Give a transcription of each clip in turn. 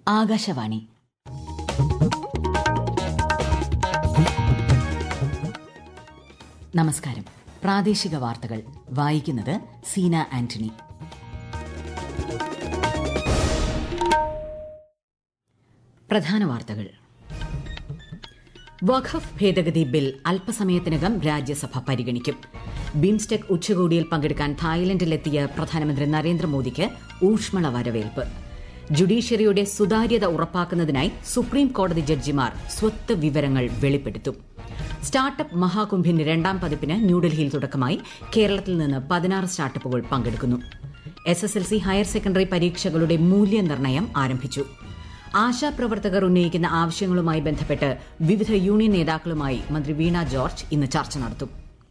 ആകാശവാണി നമസ്കാരം പ്രാദേശിക വാർത്തകൾ വായിക്കുന്നത് സീന ആന്റണി പ്രധാന വാർത്തകൾ വഖഫ് ഭേദഗതി ബിൽ അല്പസമയത്തിനകം രാജ്യസഭ പരിഗണിക്കും ബിംസ്റ്റെക് ഉച്ചകോടിയിൽ പങ്കെടുക്കാൻ തായ്ലൻഡിലെത്തിയ പ്രധാനമന്ത്രി നരേന്ദ്രമോദിക്ക് ഊഷ്മള വരവേൽപ്പ് ജുഡീഷ്യറിയുടെ സുതാര്യത ഉറപ്പാക്കുന്നതിനായി സുപ്രീം കോടതി ജഡ്ജിമാർ സ്വത്ത് വിവരങ്ങൾ വെളിപ്പെടുത്തും സ്റ്റാർട്ടപ്പ് മഹാകുംഭിന്റെ രണ്ടാം പതിപ്പിന് ന്യൂഡൽഹിയിൽ തുടക്കമായി കേരളത്തിൽ നിന്ന് പതിനാറ് സ്റ്റാർട്ടപ്പുകൾ പങ്കെടുക്കുന്നു S S L C higher secondary പരീക്ഷകളുടെ മൂല്യനിർണ്ണയം ആരംഭിച്ചു ആശാപ്രവർത്തകർ ഉന്നയിക്കുന്ന ആവശ്യങ്ങളുമായി ബന്ധപ്പെട്ട് വിവിധ യൂണിയൻ നേതാക്കളുമായി മന്ത്രി വീണ ജോർജ് ഇന്ന് ചർച്ച നടത്തും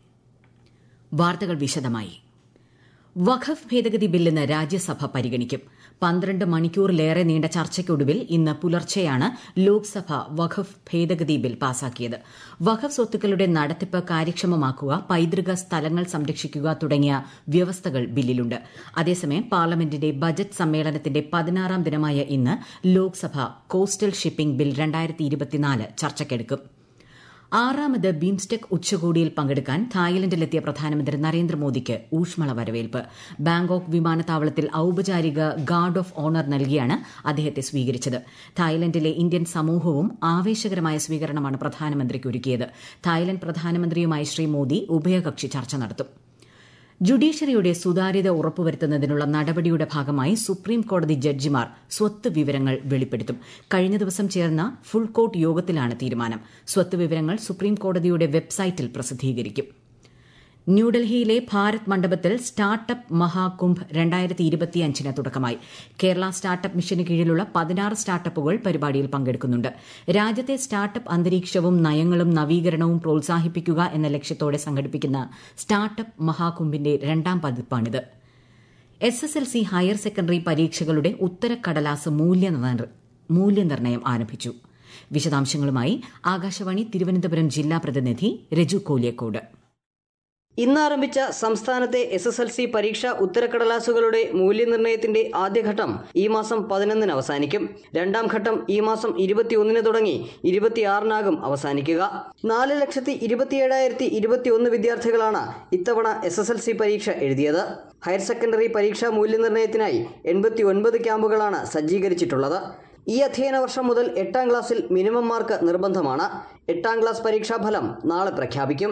വാർത്തകൾ വിശദമായി വഖഫ് ഭേദഗതി ബിൽ ഇന്ന് രാജ്യസഭ പരിഗണിക്കും പന്ത്രണ്ട് മണിക്കൂറിലേറെ നീണ്ട ചർച്ചയ്ക്കൊടുവിൽ ഇന്ന് പുലർച്ചെയാണ് ലോക്സഭ വഖഫ് ഭേദഗതി ബിൽ പാസാക്കിയത് വഖഫ് സ്വത്തുക്കളുടെ നടത്തിപ്പ് കാര്യക്ഷമമാക്കുക പൈതൃക സ്ഥലങ്ങൾ സംരക്ഷിക്കുക തുടങ്ങിയ വ്യവസ്ഥകൾ ബില്ലിലുണ്ട് അതേസമയം പാർലമെന്റിന്റെ ബജറ്റ് സമ്മേളനത്തിന്റെ പതിനാറാം ദിനമായ ഇന്ന് ലോക്സഭ കോസ്റ്റൽ ഷിപ്പിംഗ് ബിൽ ചർച്ചയ്ക്കെടുക്കും ആറാമത് ബിംസ്റ്റെക് ഉച്ചകോടിയിൽ പങ്കെടുക്കാൻ തായ്ലൻഡിലെത്തിയ പ്രധാനമന്ത്രി നരേന്ദ്രമോദിക്ക് ഊഷ്മള വരവേൽപ്പ് ബാങ്കോക്ക് വിമാനത്താവളത്തിൽ ഔപചാരിക ഗാർഡ് ഓഫ് ഓണർ നൽകിയാണ് അദ്ദേഹത്തെ സ്വീകരിച്ചത് തായ്ലൻഡിലെ ഇന്ത്യൻ സമൂഹവും ആവേശകരമായ സ്വീകരണമാണ് പ്രധാനമന്ത്രിക്ക് ഒരുക്കിയത് തായ്ലൻഡ് പ്രധാനമന്ത്രിയുമായി ശ്രീ മോദി ഉഭയകക്ഷി ചർച്ച നടത്തും ജുഡീഷ്യറിയുടെ സുതാര്യത ഉറപ്പുവരുത്തുന്നതിനുള്ള നടപടിയുടെ ഭാഗമായി സുപ്രീം കോടതി ജഡ്ജിമാർ സ്വത്ത് വിവരങ്ങൾ വെളിപ്പെടുത്തും കഴിഞ്ഞ ദിവസം ചേർന്ന ഫുൾ കോർട്ട് യോഗത്തിലാണ് തീരുമാനം സ്വത്ത് വിവരങ്ങൾ സുപ്രീം കോടതിയുടെ വെബ്സൈറ്റിൽ പ്രസിദ്ധീകരിക്കും ന്യൂഡൽഹിയിലെ ഭാരത് മണ്ഡപത്തിൽ സ്റ്റാർട്ടപ്പ് മഹാകുംഭ് രണ്ടായിരത്തി ഇരുപത്തിയഞ്ചിന് തുടക്കമായി കേരള സ്റ്റാർട്ടപ്പ് മിഷന് കീഴിലുള്ള പതിനാറ് സ്റ്റാർട്ടപ്പുകൾ പരിപാടിയിൽ പങ്കെടുക്കുന്നുണ്ട് രാജ്യത്തെ സ്റ്റാർട്ടപ്പ് അന്തരീക്ഷവും നയങ്ങളും നവീകരണവും പ്രോത്സാഹിപ്പിക്കുക എന്ന ലക്ഷ്യത്തോടെ സംഘടിപ്പിക്കുന്ന സ്റ്റാർട്ടപ്പ് മഹാകുംഭിന്റെ രണ്ടാം പതിപ്പാണിത് S S L C higher secondary പരീക്ഷകളുടെ ഉത്തരക്കടലാസ് മൂല്യനിർണ്ണയം ആരംഭിച്ചു വിശദാംശങ്ങളുമായി ആകാശവാണി തിരുവനന്തപുരം ജില്ലാ പ്രതിനിധി രജു കോലിയക്കോട് ഇന്ന് ആരംഭിച്ച സംസ്ഥാനത്തെ എസ് എസ് എൽ സി പരീക്ഷാ ഉത്തരക്കടലാസുകളുടെ മൂല്യനിർണ്ണയത്തിന്റെ ആദ്യഘട്ടം ഈ മാസം പതിനൊന്നിന് അവസാനിക്കും രണ്ടാം ഘട്ടം ഈ മാസം ഇരുപത്തിയൊന്നിന് തുടങ്ങി ഇരുപത്തിയാറിനാകും അവസാനിക്കുക നാല് ലക്ഷത്തി ഇരുപത്തിയേഴായിരത്തി ഇരുപത്തിയൊന്ന് വിദ്യാർത്ഥികളാണ് ഇത്തവണ എസ് എസ് എൽ സി പരീക്ഷ എഴുതിയത് ഹയർ സെക്കൻഡറി പരീക്ഷാ മൂല്യനിർണ്ണയത്തിനായി എൺപത്തി ഒൻപത് ക്യാമ്പുകളാണ് സജ്ജീകരിച്ചിട്ടുള്ളത് ഈ അധ്യയന വർഷം മുതൽ എട്ടാം ക്ലാസ്സിൽ മിനിമം മാർക്ക് നിർബന്ധമാണ് എട്ടാം ക്ലാസ് പരീക്ഷാഫലം നാളെ പ്രഖ്യാപിക്കും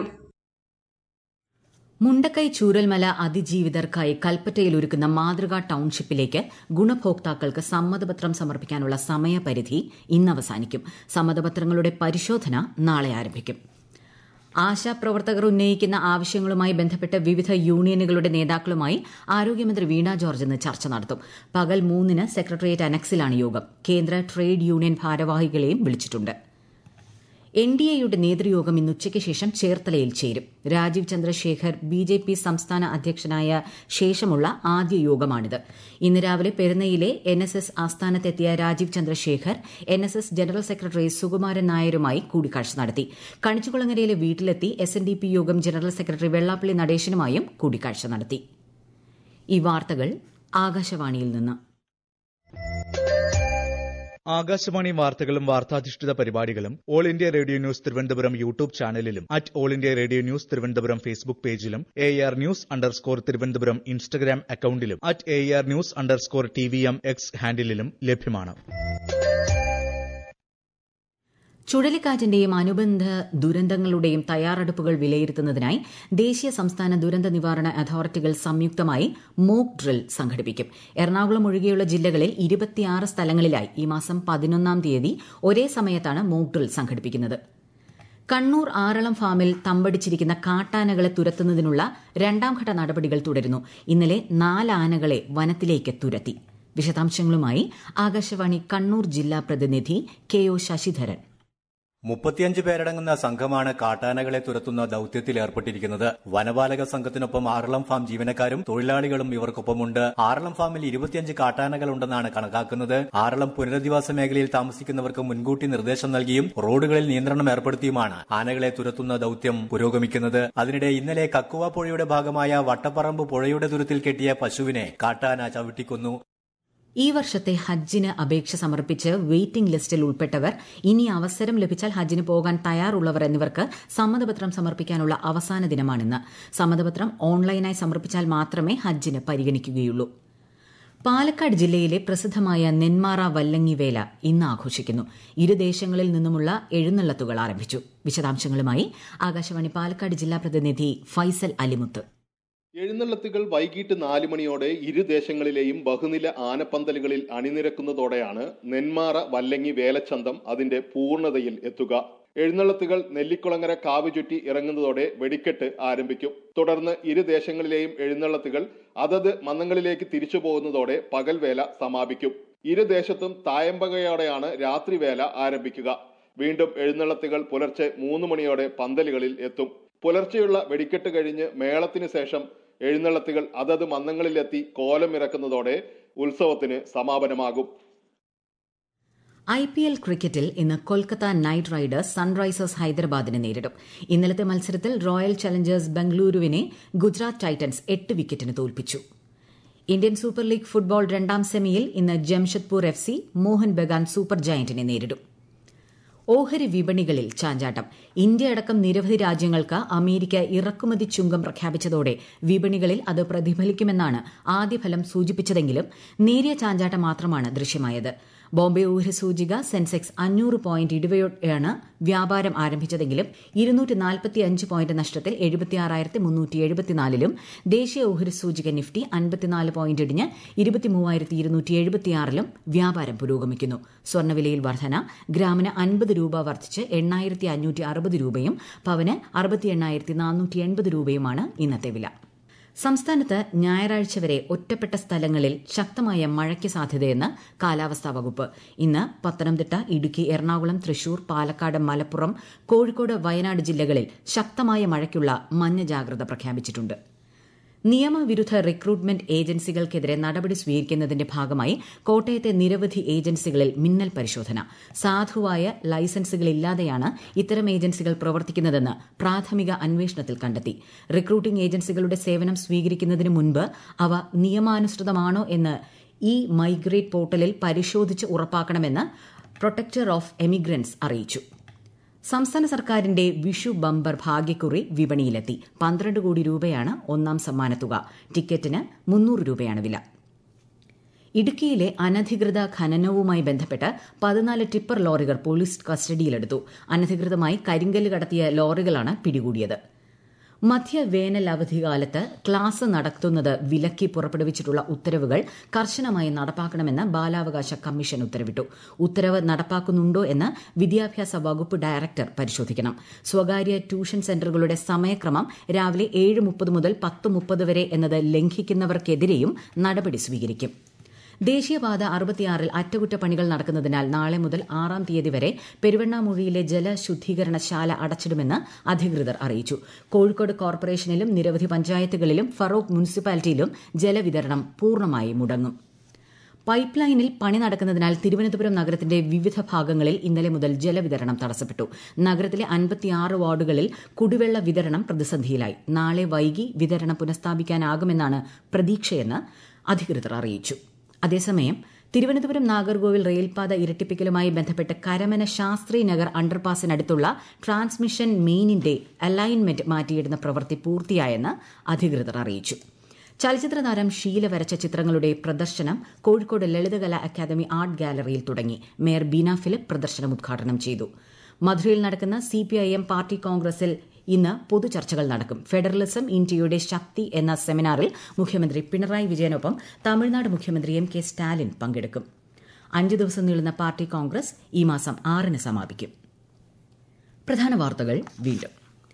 മുണ്ടക്കൈ ചൂരൽമല അതിജീവിതർക്കായി കൽപ്പറ്റയിൽ ഒരുക്കുന്ന മാതൃകാ ടൌൺഷിപ്പിലേക്ക് ഗുണഭോക്താക്കൾക്ക് സമ്മതപത്രം സമർപ്പിക്കാനുള്ള സമയപരിധി ഇന്ന് അവസാനിക്കും സമ്മതപത്രങ്ങളുടെ പരിശോധന നാളെ ആരംഭിക്കും ആശാപ്രവർത്തകർ ഉന്നയിക്കുന്ന ആവശ്യങ്ങളുമായി ബന്ധപ്പെട്ട് വിവിധ യൂണിയനുകളുടെ നേതാക്കളുമായി ആരോഗ്യമന്ത്രി വീണ ജോർജ് ഇന്ന് ചർച്ച നടത്തും പകൽ മൂന്നിന് സെക്രട്ടേറിയറ്റ് അനക്സിലാണ് യോഗം കേന്ദ്ര ട്രേഡ് യൂണിയൻ ഭാരവാഹികളെയും വിളിച്ചിട്ടുണ്ട് എൻ ഡി എയുടെ നേതൃയോഗം ഇന്ന് ഉച്ചയ്ക്ക് ശേഷം ചേർത്തലയിൽ ചേരും Rajeev Chandrasekhar B J P സംസ്ഥാന അധ്യക്ഷനായ ശേഷമുള്ള ആദ്യ യോഗമാണിത് ഇന്ന് രാവിലെ പെരുന്നയിലെ എൻ എസ് എസ് ആസ്ഥാനത്തെത്തിയ Rajeev Chandrasekhar N S S general secretary Sukumaran നായരുമായി കൂടിക്കാഴ്ച നടത്തി കണിച്ചുകുളങ്ങരയിലെ വീട്ടിലെത്തി എസ് എൻ ഡി പി യോഗം ജനറൽ സെക്രട്ടറി വെള്ളാപ്പള്ളി നടേശനുമായും കൂടിക്കാഴ്ച നടത്തി ഈ വാർത്തകൾ ആകാശവാണിയിൽ നിന്ന് ആകാശവാണി വാർത്തകളും വാർത്താധിഷ്ഠിത പരിപാടികളും all India radio news Thiruvananthapuram YouTube ചാനലിലും at all India radio news Thiruvananthapuram Facebook പേജിലും air news underscore Thiruvananthapuram Instagram അക്കൌണ്ടിലും at air news underscore T V M X ഹാൻഡിലും ലഭ്യമാണ് ചുഴലിക്കാറ്റിന്റെയും അനുബന്ധ ദുരന്തങ്ങളുടെയും തയ്യാറെടുപ്പുകൾ വിലയിരുത്തുന്നതിനായി ദേശീയ സംസ്ഥാന ദുരന്ത നിവാരണ അതോറിറ്റികൾ സംയുക്തമായി മോക്ക് ഡ്രിൽ സംഘടിപ്പിക്കും എറണാകുളം ഒഴികെയുള്ള ജില്ലകളിൽ ഇരുപത്തിയാറ് സ്ഥലങ്ങളിലായി ഈ മാസം പതിനൊന്നാം തീയതി ഒരേ സമയത്താണ് മോക്ക് ഡ്രിൽ സംഘടിപ്പിക്കുന്നത് കണ്ണൂർ ആറളം ഫാമിൽ തമ്പടിച്ചിരിക്കുന്ന കാട്ടാനകളെ തുരത്തുന്നതിനുള്ള രണ്ടാംഘട്ട നടപടികൾ തുടരുന്നു ഇന്നലെ നാല് ആനകളെ വനത്തിലേക്ക് തുരത്തി വിശദാംശങ്ങളുമായി ആകാശവാണി കണ്ണൂർ ജില്ലാ പ്രതിനിധി കെ ഒ ശശിധരൻ മുപ്പത്തിയഞ്ച് പേരടങ്ങുന്ന സംഘമാണ് കാട്ടാനകളെ തുരത്തുന്ന ദൌത്യത്തിൽ ഏർപ്പെട്ടിരിക്കുന്നത് വനപാലക സംഘത്തിനൊപ്പം ആറളം ഫാം ജീവനക്കാരും തൊഴിലാളികളും ഇവർക്കൊപ്പമുണ്ട് ആറളം ഫാമിൽ ഇരുപത്തിയഞ്ച് കാട്ടാനകൾ ഉണ്ടെന്നാണ് കണക്കാക്കുന്നത് ആറളം പുനരധിവാസ മേഖലയിൽ താമസിക്കുന്നവർക്ക് മുൻകൂട്ടി നിർദ്ദേശം നൽകിയും റോഡുകളിൽ നിയന്ത്രണം ഏർപ്പെടുത്തിയുമാണ് ആനകളെ തുരത്തുന്ന ദൌത്യം പുരോഗമിക്കുന്നത് അതിനിടെ ഇന്നലെ കക്കുവ പുഴയുടെ ഭാഗമായ വട്ടപ്പറമ്പ് പുഴയുടെ തുരുത്തിൽ കെട്ടിയ പശുവിനെ കാട്ടാന ചവിട്ടിക്കൊന്നു ഈ വർഷത്തെ ഹജ്ജിന് അപേക്ഷ സമർപ്പിച്ച് വെയിറ്റിംഗ് ലിസ്റ്റിൽ ഉൾപ്പെട്ടവർ ഇനി അവസരം ലഭിച്ചാൽ ഹജ്ജിന് പോകാൻ തയ്യാറുള്ളവർ എന്നിവർക്ക് സമ്മതപത്രം സമർപ്പിക്കാനുള്ള അവസാന ദിനമാണിന്ന് സമ്മതപത്രം ഓൺലൈനായി സമർപ്പിച്ചാൽ മാത്രമേ ഹജ്ജിന് പരിഗണിക്കുകയുള്ളൂ പാലക്കാട് ജില്ലയിലെ പ്രസിദ്ധമായ നെന്മാറ വല്ലങ്ങി വേല ഇന്ന് ആഘോഷിക്കുന്നു ഇരു ദേശങ്ങളിൽ നിന്നുമുള്ള എഴുന്നള്ളത്തുകൾ ആരംഭിച്ചു വിശദാംശങ്ങളുമായി ആകാശവാണി പാലക്കാട് ജില്ലാ പ്രതിനിധി ഫൈസൽ അലിമുത്ത് എഴുന്നള്ളത്തുകൾ വൈകിട്ട് നാല് മണിയോടെ ഇരു ദേശങ്ങളിലെയും ബഹുനില ആനപ്പന്തലുകളിൽ അണിനിരക്കുന്നതോടെയാണ് നെന്മാറ വല്ലങ്ങി വേലച്ചന്തം അതിന്റെ പൂർണ്ണതയിൽ എത്തുക എഴുന്നള്ളത്തുകൾ നെല്ലിക്കുളങ്ങര കാവ് ചുറ്റി ഇറങ്ങുന്നതോടെ വെടിക്കെട്ട് ആരംഭിക്കും തുടർന്ന് ഇരു ദേശങ്ങളിലെയും എഴുന്നള്ളത്തുകൾ അതത് മന്നങ്ങളിലേക്ക് തിരിച്ചു പോകുന്നതോടെ പകൽവേല സമാപിക്കും ഇരു ദേശത്തും തായമ്പകയോടെയാണ് രാത്രിവേല ആരംഭിക്കുക വീണ്ടും എഴുന്നള്ളത്തുകൾ പുലർച്ചെ മൂന്ന് മണിയോടെ പന്തലുകളിൽ എത്തും പുലർച്ചെയുള്ള വെടിക്കെട്ട് കഴിഞ്ഞ് മേളത്തിന് ശേഷം എഴുന്നള്ളത്തുകൾ അതത് മന്നങ്ങളിലെത്തി കോലം ഇറക്കുന്നതോടെ ഉത്സവത്തിന് സമാപനമാകും ഐ പി എൽ ക്രിക്കറ്റിൽ ഇന്ന് കൊൽക്കത്ത നൈറ്റ് റൈഡേഴ്സ് സൺറൈസേഴ്സ് ഹൈദരാബാദിനെ നേരിടും ഇന്നലത്തെ മത്സരത്തിൽ റോയൽ ചലഞ്ചേഴ്സ് ബംഗളൂരുവിനെ ഗുജറാത്ത് ടൈറ്റൻസ് എട്ട് വിക്കറ്റിന് തോൽപ്പിച്ചു ഇന്ത്യൻ സൂപ്പർ ലീഗ് ഫുട്ബോൾ രണ്ടാം സെമിയിൽ ഇന്ന് Jamshedpur F C Mohun Bagan super ജയന്റിനെ നേരിടും ഓഹരി വിപണികളിൽ ചാഞ്ചാട്ടം ഇന്ത്യ അടക്കം നിരവധി രാജ്യങ്ങൾക്ക് അമേരിക്ക ഇറക്കുമതി ചുങ്കം പ്രഖ്യാപിച്ചതോടെ വിപണികളിൽ അത് പ്രതിഫലിക്കുമെന്നാണ് ആദ്യഫലം സൂചിപ്പിച്ചതെങ്കിലും നേരിയ ചാഞ്ചാട്ടം മാത്രമാണ് ദൃശ്യമായത് ബോംബെ ഊഹരി സൂചിക സെൻസെക്സ് അഞ്ഞൂറ് പോയിന്റ് ഇടിവയോടെയാണ് വ്യാപാരം ആരംഭിച്ചതെങ്കിലും ഇരുന്നൂറ്റി നാൽപ്പത്തിയഞ്ച് പോയിന്റ് നഷ്ടത്തിൽ എഴുപത്തിയാറായിരത്തി മുന്നൂറ്റി എഴുപത്തിനാലിലും ദേശീയ ഓഹരി സൂചിക നിഫ്റ്റി അൻപത്തിനാല് പോയിന്റ് ഇടിഞ്ഞ് ഇരുപത്തിമൂവായിരത്തി ഇരുന്നൂറ്റി എഴുപത്തിയാറിലും വ്യാപാരം പുരോഗമിക്കുന്നു സ്വർണ്ണവിലയിൽ വർധന ഗ്രാമിന് അൻപത് രൂപ വർദ്ധിച്ച് എണ്ണായിരത്തി അഞ്ഞൂറ്റി അറുപത് രൂപയും പവന് അറുപത്തി എണ്ണായിരത്തി നാനൂറ്റി എൺപത് രൂപയുമാണ് ഇന്നത്തെ വില സംസ്ഥാനത്ത് ഞായറാഴ്ച വരെ ഒറ്റപ്പെട്ട സ്ഥലങ്ങളിൽ ശക്തമായ മഴയ്ക്ക് സാധ്യതയെന്ന് കാലാവസ്ഥാ വകുപ്പ് ഇന്ന് പത്തനംതിട്ട ഇടുക്കി എറണാകുളം തൃശൂർ പാലക്കാട് മലപ്പുറം കോഴിക്കോട് വയനാട് ജില്ലകളിൽ ശക്തമായ മഴയ്ക്കുള്ള മഞ്ഞ ജാഗ്രത പ്രഖ്യാപിച്ചിട്ടുണ്ട് നിയമവിരുദ്ധ റിക്രൂട്ട്മെന്റ് ഏജൻസികൾക്കെതിരെ നടപടി സ്വീകരിക്കുന്നതിന്റെ ഭാഗമായി കോട്ടയത്തെ നിരവധി ഏജൻസികളിൽ മിന്നൽ പരിശോധന സാധുവായ ലൈസൻസുകളില്ലാതെയാണ് ഇത്തരം ഏജൻസികൾ പ്രവർത്തിക്കുന്നതെന്ന് പ്രാഥമിക അന്വേഷണത്തിൽ കണ്ടെത്തി റിക്രൂട്ടിംഗ് ഏജൻസികളുടെ സേവനം സ്വീകരിക്കുന്നതിന് മുൻപ് അവ നിയമാനുസൃതമാണോ എന്ന് ഇ മൈഗ്രേറ്റ് പോർട്ടലിൽ പരിശോധിച്ച് ഉറപ്പാക്കണമെന്ന് പ്രൊട്ടക്ടർ ഓഫ് എമിഗ്രൻസ് അറിയിച്ചു സംസ്ഥാന സർക്കാരിന്റെ വിഷു ബമ്പർ ഭാഗ്യക്കുറി വിപണിയിലെത്തി പന്ത്രണ്ട് കോടി രൂപയാണ് ഒന്നാം സമ്മാനത്തുക ടിക്കറ്റിന് മുന്നൂറ് രൂപയാണ് വില ഇടുക്കിയിലെ അനധികൃത ഖനനവുമായി ബന്ധപ്പെട്ട് പതിനാല് ടിപ്പർ ലോറികൾ പോലീസ് കസ്റ്റഡിയിലെടുത്തു അനധികൃതമായി കരിങ്കല്ല് കടത്തിയ ലോറികളാണ് പിടികൂടിയത് മധ്യവേനൽ അവധിക്കാലത്ത് ക്ലാസ് നടത്തുന്നത് വിലക്കി പുറപ്പെടുവിച്ചിട്ടുള്ള ഉത്തരവുകൾ കർശനമായി നടപ്പാക്കണമെന്ന് ബാലാവകാശ കമ്മീഷൻ ഉത്തരവിട്ടു ഉത്തരവ് നടപ്പാക്കുന്നുണ്ടോ എന്ന് വിദ്യാഭ്യാസ വകുപ്പ് ഡയറക്ടർ പരിശോധിക്കണം സ്വകാര്യ ട്യൂഷൻ സെന്ററുകളുടെ സമയക്രമം രാവിലെ ഏഴ് മുപ്പത് മുതൽ പത്ത് മുപ്പത് വരെ എന്നത് ലംഘിക്കുന്നവർക്കെതിരെയും നടപടി സ്വീകരിക്കും ദേശീയപാത അറുപത്തിയാറിൽ അറ്റകുറ്റപ്പണികൾ നടക്കുന്നതിനാൽ നാളെ മുതൽ ആറാം തീയതി വരെ പെരുവണ്ണാമൂഴിയിലെ ജലശുദ്ധീകരണശാല അടച്ചിടുമെന്ന് അധികൃതർ അറിയിച്ചു കോഴിക്കോട് കോർപ്പറേഷനിലും നിരവധി പഞ്ചായത്തുകളിലും ഫറോക്ക് മുനിസിപ്പാലിറ്റിയിലും ജലവിതരണം പൂർണ്ണമായി മുടങ്ങും പൈപ്പ് ലൈനിൽ പണി നടക്കുന്നതിനാൽ തിരുവനന്തപുരം നഗരത്തിന്റെ വിവിധ ഭാഗങ്ങളിൽ ഇന്നലെ മുതൽ ജലവിതരണം തടസ്സപ്പെട്ടു നഗരത്തിലെ അൻപത്തിയാറ് വാർഡുകളിൽ കുടിവെള്ള വിതരണം പ്രതിസന്ധിയിലായി നാളെ വൈകി വിതരണം പുനഃസ്ഥാപിക്കാനാകുമെന്നാണ് പ്രതീക്ഷയെന്ന് അധികൃതർ അറിയിച്ചു അതേസമയം തിരുവനന്തപുരം നാഗർകോവിൽ റെയിൽപാത ഇരട്ടിപ്പിക്കലുമായി ബന്ധപ്പെട്ട് കരമന ശാസ്ത്രി നഗർ അണ്ടർപാസിനടുത്തുള്ള ട്രാൻസ്മിഷൻ മെയിനിന്റെ അലൈൻമെന്റ് മാറ്റിയിടുന്ന പ്രവൃത്തി പൂർത്തിയായെന്ന് അധികൃതർ അറിയിച്ചു ചലച്ചിത്ര താരം ഷീല വരച്ച ചിത്രങ്ങളുടെ പ്രദർശനം കോഴിക്കോട് ലളിതകലാ അക്കാദമി ആർട്ട് ഗാലറിയിൽ തുടങ്ങി മേയർ ബീന ഫിലിപ്പ് പ്രദർശനം ഉദ്ഘാടനം ചെയ്തു മധുരയിൽ നടക്കുന്ന സിപിഐഎം പാർട്ടി കോൺഗ്രസിൽ ഇന്ന് പൊതുചർച്ചകൾ നടക്കും ഫെഡറലിസം ഇന്ത്യയുടെ ശക്തി എന്ന സെമിനാറിൽ മുഖ്യമന്ത്രി പിണറായി വിജയനൊപ്പം തമിഴ്നാട് മുഖ്യമന്ത്രി എം കെ സ്റ്റാലിൻ പങ്കെടുക്കും അഞ്ചു ദിവസം നീളുന്ന പാർട്ടി കോൺഗ്രസ് ഈ മാസം ആറിന് സമാപിക്കും പ്രധാന വാർത്തകൾ വീണ്ടും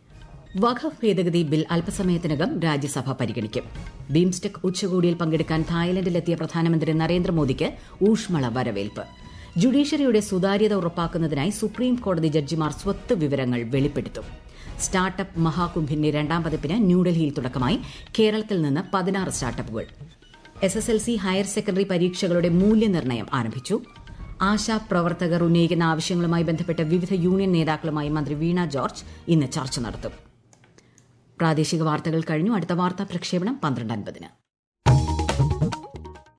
വഖഫ് ഭേദഗതി ബിൽ അല്പസമയത്തിനകം രാജ്യസഭ പരിഗണിക്കും ബിംസ്റ്റെക് ഉച്ചകോടിയിൽ പങ്കെടുക്കാൻ തായ്ലൻഡിലെത്തിയ പ്രധാനമന്ത്രി നരേന്ദ്രമോദിക്ക് ഊഷ്മള വരവേൽപ്പ് ജുഡീഷ്യറിയുടെ സുതാര്യത ഉറപ്പാക്കുന്നതിനായി സുപ്രീം കോടതി ജഡ്ജിമാർ സ്വത്ത് വിവരങ്ങൾ വെളിപ്പെടുത്തും സ്റ്റാർട്ടപ്പ് മഹാകുംഭിന്റെ രണ്ടാം പതിപ്പിന് ന്യൂഡൽഹിയിൽ തുടക്കമായി കേരളത്തിൽ നിന്ന് പതിനാറ് സ്റ്റാർട്ടപ്പുകൾ S S L C higher secondary പരീക്ഷകളുടെ മൂല്യനിർണ്ണയം ആരംഭിച്ചു ആശാ പ്രവർത്തകർ ഉന്നയിക്കുന്ന ആവശ്യങ്ങളുമായി ബന്ധപ്പെട്ട് വിവിധ യൂണിയൻ നേതാക്കളുമായി മന്ത്രി വീണ ജോർജ് ഇന്ന് ചർച്ച നടത്തും പ്രാദേശിക വാർത്തകൾ കഴിഞ്ഞു അടുത്ത വാർത്താ പ്രക്ഷേപണം പന്ത്രണ്ട് അൻപതിന്